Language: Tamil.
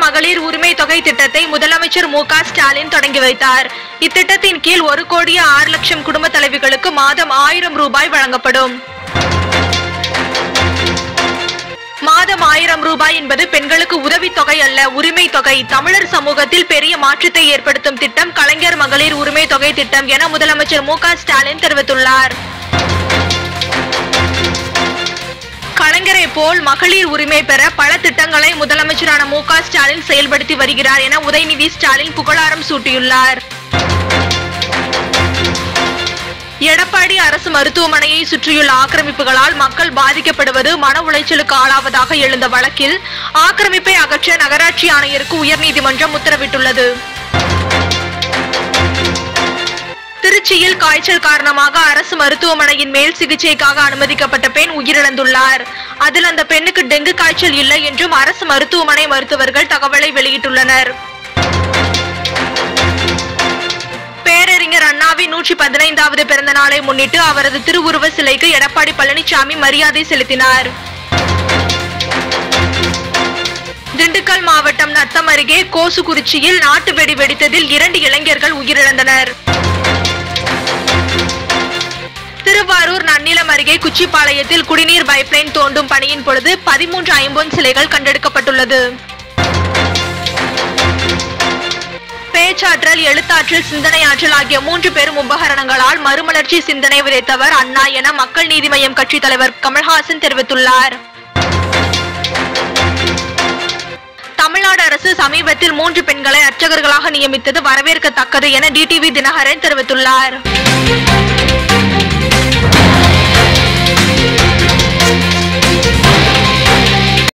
மகளிர் உரிமை தொகை திட்டத்தை முதலமைச்சர் மு க ஸ்டாலின் தொடங்கி வைத்தார் இத்திட்டத்தின் கீழ் ஒரு கோடியே ஆறு லட்சம் குடும்ப தலைவிகளுக்கு மாதம் ஆயிரம் ரூபாய் வழங்கப்படும் மாதம் ஆயிரம் ரூபாய் என்பது பெண்களுக்கு உதவித் தொகை அல்ல உரிமை தொகை தமிழர் சமூகத்தில் பெரிய மாற்றத்தை ஏற்படுத்தும் திட்டம் கலைஞர் மகளிர் உரிமை தொகை திட்டம் என முதலமைச்சர் மு க ஸ்டாலின் தெரிவித்துள்ளார் கலைஞரை போல் மகளிர் உரிமை பெற பல திட்டங்களை முதலமைச்சரான மு க ஸ்டாலின் செயல்படுத்தி வருகிறார் என உதயநிதி ஸ்டாலின் புகழாரம் சூட்டியுள்ளார் எடப்பாடி அரசு மருத்துவமனையை சுற்றியுள்ள ஆக்கிரமிப்புகளால் மக்கள் பாதிக்கப்படுவது மன உளைச்சலுக்கு ஆளாவதாக எழுந்த வழக்கில் ஆக்கிரமிப்பை அகற்ற நகராட்சி ஆணையருக்கு உயர்நீதிமன்றம் உத்தரவிட்டுள்ளது திருச்சியில் காய்ச்சல் காரணமாக அரசு மருத்துவமனையின் மேல் சிகிச்சைக்காக அனுமதிக்கப்பட்ட பெண் உயிரிழந்துள்ளார் அதில் அந்த பெண்ணுக்கு டெங்கு காய்ச்சல் இல்லை என்றும் அரசு மருத்துவமனை மருத்துவர்கள் தகவலை வெளியிட்டுள்ளனர் பேரறிஞர் அண்ணாவின் நூற்றி பதினைந்தாவது பிறந்த நாளை முன்னிட்டு அவரது திருவுருவ சிலைக்கு எடப்பாடி பழனிசாமி மரியாதை செலுத்தினார் திண்டுக்கல் மாவட்டம் நத்தம் அருகே கோசுகுறிச்சியில் நாட்டு வெடி வெடித்ததில் இரண்டு இளைஞர்கள் உயிரிழந்தனர் திருவாரூர் நன்னிலம் அருகே குச்சிப்பாளையத்தில் குடிநீர் பைப்லைன் தோண்டும் பணியின் பொழுது பதிமூன்று ஐம்பொன் சிலைகள் கண்டெடுக்கப்பட்டுள்ளது பேச்சாற்றல் எழுத்தாற்றல் சிந்தனையாற்றல் ஆகிய மூன்று பெரும் உபகரணங்களால் மறுமலர்ச்சி சிந்தனை விதைத்தவர் அண்ணா என மக்கள் நீதி மய்யம் கட்சித் தலைவர் கமல்ஹாசன் தெரிவித்துள்ளார் தமிழ்நாடு அரசு சமீபத்தில் மூன்று பெண்களை அர்ச்சகர்களாக நியமித்தது வரவேற்கத்தக்கது என டிடிவி தினகரன் தெரிவித்துள்ளார்